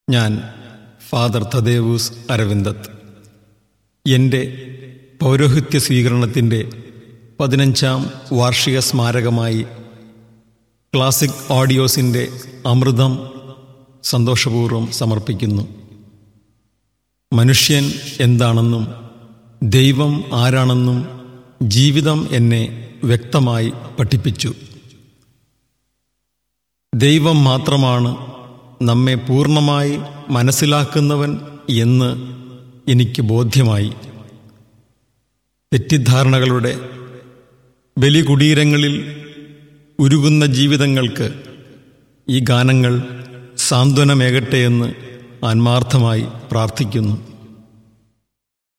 ഞാൻ ഫാദർ തദേവൂസ് അരവിന്ദത്ത് എൻ്റെ പൗരോഹിത്യ സ്വീകരണത്തിൻ്റെ പതിനഞ്ചാം വാർഷിക സ്മാരകമായി ക്ലാസിക് ഓഡിയോസിൻ്റെ അമൃതം സന്തോഷപൂർവ്വം സമർപ്പിക്കുന്നു മനുഷ്യൻ എന്താണെന്നും ദൈവം ആരാണെന്നും ജീവിതം എന്നെ വ്യക്തമായി പഠിപ്പിച്ചു ദൈവം മാത്രമാണ് നമ്മെ പൂർണ്ണമായി മനസ്സിലാക്കുന്നവൻ എന്ന് എനിക്ക് ബോധ്യമായി തെറ്റിദ്ധാരണകളുടെ ബലികുടീരങ്ങളിൽ ഉരുകുന്ന ജീവിതങ്ങൾക്ക് ഈ ഗാനങ്ങൾ സാന്ത്വനമേകട്ടെ എന്ന് ആത്മാർത്ഥമായി പ്രാർത്ഥിക്കുന്നു